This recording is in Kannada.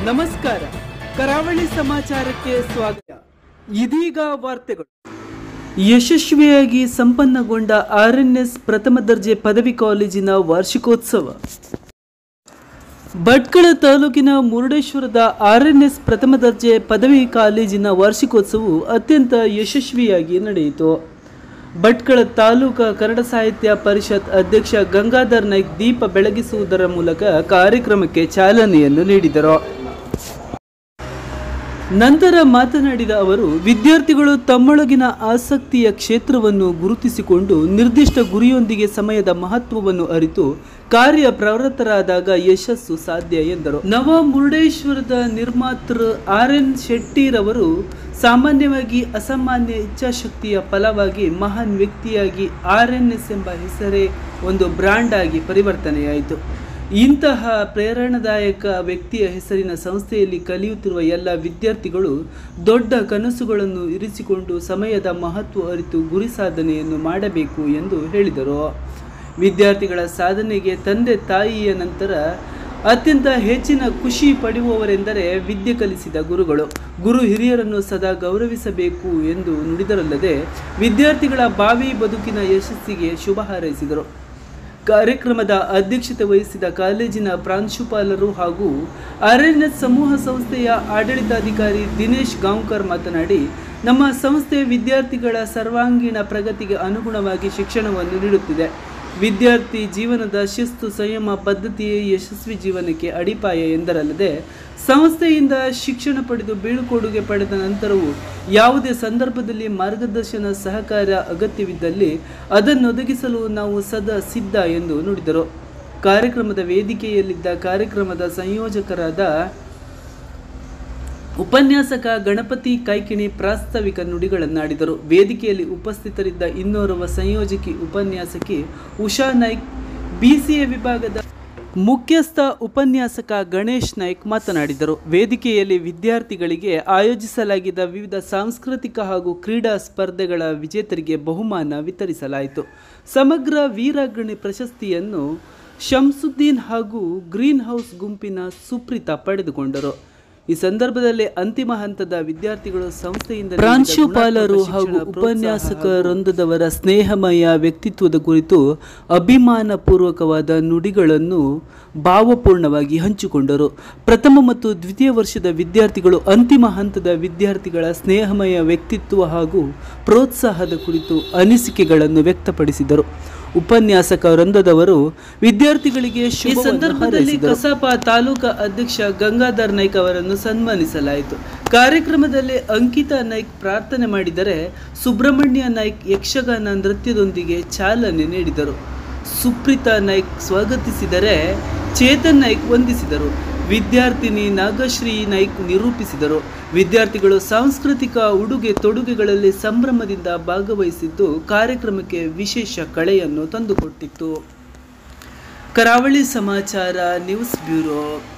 ನಮಸ್ಕಾರ ಕರಾವಳಿ ಸಮಾಚಾರಕ್ಕೆ ಸ್ವಾಗತ ಇದೀಗ ವಾರ್ತೆಗಳು ಯಶಸ್ವಿಯಾಗಿ ಸಂಪನ್ನಗೊಂಡ ಆರ್ಎನ್ಎಸ್ ಪ್ರಥಮ ದರ್ಜೆ ಪದವಿ ಕಾಲೇಜಿನ ವಾರ್ಷಿಕೋತ್ಸವ ಭಟ್ಕಳ ತಾಲೂಕಿನ ಮುರುಡೇಶ್ವರದ ಆರ್ಎನ್ಎಸ್ ಪ್ರಥಮ ದರ್ಜೆ ಪದವಿ ಕಾಲೇಜಿನ ವಾರ್ಷಿಕೋತ್ಸವವು ಅತ್ಯಂತ ಯಶಸ್ವಿಯಾಗಿ ನಡೆಯಿತು ಭಟ್ಕಳ ತಾಲೂಕಾ ಕನ್ನಡ ಸಾಹಿತ್ಯ ಪರಿಷತ್ ಅಧ್ಯಕ್ಷ ಗಂಗಾಧರ್ ನಾಯ್ಕ್ ದೀಪ ಬೆಳಗಿಸುವುದರ ಮೂಲಕ ಕಾರ್ಯಕ್ರಮಕ್ಕೆ ಚಾಲನೆಯನ್ನು ನೀಡಿದರು ನಂತರ ಮಾತನಾಡಿದ ಅವರು ವಿದ್ಯಾರ್ಥಿಗಳು ತಮ್ಮೊಳಗಿನ ಆಸಕ್ತಿಯ ಕ್ಷೇತ್ರವನ್ನು ಗುರುತಿಸಿಕೊಂಡು ನಿರ್ದಿಷ್ಟ ಗುರಿಯೊಂದಿಗೆ ಸಮಯದ ಮಹತ್ವವನ್ನು ಅರಿತು ಕಾರ್ಯ ಪ್ರವೃತ್ತರಾದಾಗ ಯಶಸ್ಸು ಸಾಧ್ಯ ಎಂದರು ನವ ಮುರುಡೇಶ್ವರದ ನಿರ್ಮಾತೃ ಆರ್ ಎನ್ ಶೆಟ್ಟಿರವರು ಸಾಮಾನ್ಯವಾಗಿ ಅಸಾಮಾನ್ಯ ಇಚ್ಛಾಶಕ್ತಿಯ ಫಲವಾಗಿ ಮಹಾನ್ ವ್ಯಕ್ತಿಯಾಗಿ ಆರ್ ಎನ್ ಎಸ್ ಎಂಬ ಹೆಸರೇ ಒಂದು ಬ್ರಾಂಡ್ ಆಗಿ ಪರಿವರ್ತನೆಯಾಯಿತು ಇಂತಹ ಪ್ರೇರಣಾದಾಯಕ ವ್ಯಕ್ತಿಯ ಹೆಸರಿನ ಸಂಸ್ಥೆಯಲ್ಲಿ ಕಲಿಯುತ್ತಿರುವ ಎಲ್ಲ ವಿದ್ಯಾರ್ಥಿಗಳು ದೊಡ್ಡ ಕನಸುಗಳನ್ನು ಇರಿಸಿಕೊಂಡು ಸಮಯದ ಮಹತ್ವ ಅರಿತು ಗುರಿ ಸಾಧನೆಯನ್ನು ಮಾಡಬೇಕು ಎಂದು ಹೇಳಿದರು ವಿದ್ಯಾರ್ಥಿಗಳ ಸಾಧನೆಗೆ ತಂದೆ ತಾಯಿಯ ನಂತರ ಅತ್ಯಂತ ಹೆಚ್ಚಿನ ಖುಷಿ ಪಡೆಯುವವರೆಂದರೆ ವಿದ್ಯೆ ಕಲಿಸಿದ ಗುರುಗಳು ಗುರು ಹಿರಿಯರನ್ನು ಸದಾ ಗೌರವಿಸಬೇಕು ಎಂದು ನುಡಿದರಲ್ಲದೆ ವಿದ್ಯಾರ್ಥಿಗಳ ಭಾವಿ ಬದುಕಿನ ಯಶಸ್ಸಿಗೆ ಶುಭ ಹಾರೈಸಿದರು ಕಾರ್ಯಕ್ರಮದ ಅಧ್ಯಕ್ಷತೆ ವಹಿಸಿದ ಕಾಲೇಜಿನ ಪ್ರಾಂಶುಪಾಲರು ಹಾಗೂ ಆರ್ಎನ್ಎಸ್ ಸಮೂಹ ಸಂಸ್ಥೆಯ ಆಡಳಿತಾಧಿಕಾರಿ ದಿನೇಶ್ ಗಾಂವ್ಕರ್ ಮಾತನಾಡಿ ನಮ್ಮ ಸಂಸ್ಥೆ ವಿದ್ಯಾರ್ಥಿಗಳ ಸರ್ವಾಂಗೀಣ ಪ್ರಗತಿಗೆ ಅನುಗುಣವಾಗಿ ಶಿಕ್ಷಣವನ್ನು ನೀಡುತ್ತಿದೆ ವಿದ್ಯಾರ್ಥಿ ಜೀವನದ ಶಿಸ್ತು ಸಂಯಮ ಪದ್ಧತಿಯೇ ಯಶಸ್ವಿ ಜೀವನಕ್ಕೆ ಅಡಿಪಾಯ ಎಂದರಲ್ಲದೆ ಸಂಸ್ಥೆಯಿಂದ ಶಿಕ್ಷಣ ಪಡೆದು ಬೀಳ್ಕೊಡುಗೆ ಪಡೆದ ನಂತರವೂ ಯಾವುದೇ ಸಂದರ್ಭದಲ್ಲಿ ಮಾರ್ಗದರ್ಶನ ಸಹಕಾರ ಅಗತ್ಯವಿದ್ದಲ್ಲಿ ಅದನ್ನೊದಗಿಸಲು ನಾವು ಸದಾ ಸಿದ್ಧ ಎಂದು ನುಡಿದರು ಕಾರ್ಯಕ್ರಮದ ವೇದಿಕೆಯಲ್ಲಿದ್ದ ಕಾರ್ಯಕ್ರಮದ ಸಂಯೋಜಕರಾದ ಉಪನ್ಯಾಸಕ ಗಣಪತಿ ಕೈಕಿಣಿ ಪ್ರಾಸ್ತಾವಿಕ ನುಡಿಗಳನ್ನಾಡಿದರು ವೇದಿಕೆಯಲ್ಲಿ ಉಪಸ್ಥಿತರಿದ್ದ ಇನ್ನೋರ್ವ ಸಂಯೋಜಕಿ ಉಪನ್ಯಾಸಕಿ ಉಷಾ ನಾಯ್ಕ್ ಬಿಸಿಎ ವಿಭಾಗದ ಮುಖ್ಯಸ್ಥ ಉಪನ್ಯಾಸಕ ಗಣೇಶ್ ನಾಯ್ಕ್ ಮಾತನಾಡಿದರು ವೇದಿಕೆಯಲ್ಲಿ ವಿದ್ಯಾರ್ಥಿಗಳಿಗೆ ಆಯೋಜಿಸಲಾಗಿದ್ದ ವಿವಿಧ ಸಾಂಸ್ಕೃತಿಕ ಹಾಗೂ ಕ್ರೀಡಾ ಸ್ಪರ್ಧೆಗಳ ವಿಜೇತರಿಗೆ ಬಹುಮಾನ ವಿತರಿಸಲಾಯಿತು ಸಮಗ್ರ ವೀರಾಗ್ರಣಿ ಪ್ರಶಸ್ತಿಯನ್ನು ಶಂಸುದ್ದೀನ್ ಹಾಗೂ ಗ್ರೀನ್ ಹೌಸ್ ಗುಂಪಿನ ಸುಪ್ರೀತಾ ಪಡೆದುಕೊಂಡರು ಈ ಸಂದರ್ಭದಲ್ಲಿ ಅಂತಿಮ ಹಂತದ ವಿದ್ಯಾರ್ಥಿಗಳು ಸಂಸ್ಥೆಯಿಂದ ಪ್ರಾಂಶುಪಾಲರು ಹಾಗೂ ಉಪನ್ಯಾಸಕ ವೃಂದದವರ ಸ್ನೇಹಮಯ ವ್ಯಕ್ತಿತ್ವದ ಕುರಿತು ಅಭಿಮಾನಪೂರ್ವಕವಾದ ನುಡಿಗಳನ್ನು ಭಾವಪೂರ್ಣವಾಗಿ ಹಂಚಿಕೊಂಡರು ಪ್ರಥಮ ಮತ್ತು ದ್ವಿತೀಯ ವರ್ಷದ ವಿದ್ಯಾರ್ಥಿಗಳು ಅಂತಿಮ ಹಂತದ ವಿದ್ಯಾರ್ಥಿಗಳ ಸ್ನೇಹಮಯ ವ್ಯಕ್ತಿತ್ವ ಹಾಗೂ ಪ್ರೋತ್ಸಾಹದ ಕುರಿತು ಅನಿಸಿಕೆಗಳನ್ನು ವ್ಯಕ್ತಪಡಿಸಿದರು ಉಪನ್ಯಾಸಕ ವೃಂದದವರು ವಿದ್ಯಾರ್ಥಿಗಳಿಗೆ ಈ ಸಂದರ್ಭದಲ್ಲಿ ಕಸಾಪ ತಾಲೂಕಾ ಅಧ್ಯಕ್ಷ ಗಂಗಾಧರ್ ನಾಯ್ಕ್ ಅವರನ್ನು ಸನ್ಮಾನಿಸಲಾಯಿತು ಕಾರ್ಯಕ್ರಮದಲ್ಲಿ ಅಂಕಿತಾ ನಾಯ್ಕ್ ಪ್ರಾರ್ಥನೆ ಮಾಡಿದರೆ ಸುಬ್ರಹ್ಮಣ್ಯ ನಾಯ್ಕ್ ಯಕ್ಷಗಾನ ನೃತ್ಯದೊಂದಿಗೆ ಚಾಲನೆ ನೀಡಿದರು ಸುಪ್ರೀತಾ ನಾಯ್ಕ್ ಸ್ವಾಗತಿಸಿದರೆ ಚೇತನ್ ನಾಯ್ಕ್ ವಂದಿಸಿದರು ವಿದ್ಯಾರ್ಥಿನಿ ನಾಗಶ್ರೀ ನಾಯ್ಕ್ ನಿರೂಪಿಸಿದರು ವಿದ್ಯಾರ್ಥಿಗಳು ಸಾಂಸ್ಕೃತಿಕ ಉಡುಗೆ ತೊಡುಗೆಗಳಲ್ಲಿ ಸಂಭ್ರಮದಿಂದ ಭಾಗವಹಿಸಿದ್ದು ಕಾರ್ಯಕ್ರಮಕ್ಕೆ ವಿಶೇಷ ಕಳೆಯನ್ನು ತಂದುಕೊಟ್ಟಿತ್ತು ಕರಾವಳಿ ಸಮಾಚಾರ ನ್ಯೂಸ್ ಬ್ಯೂರೋ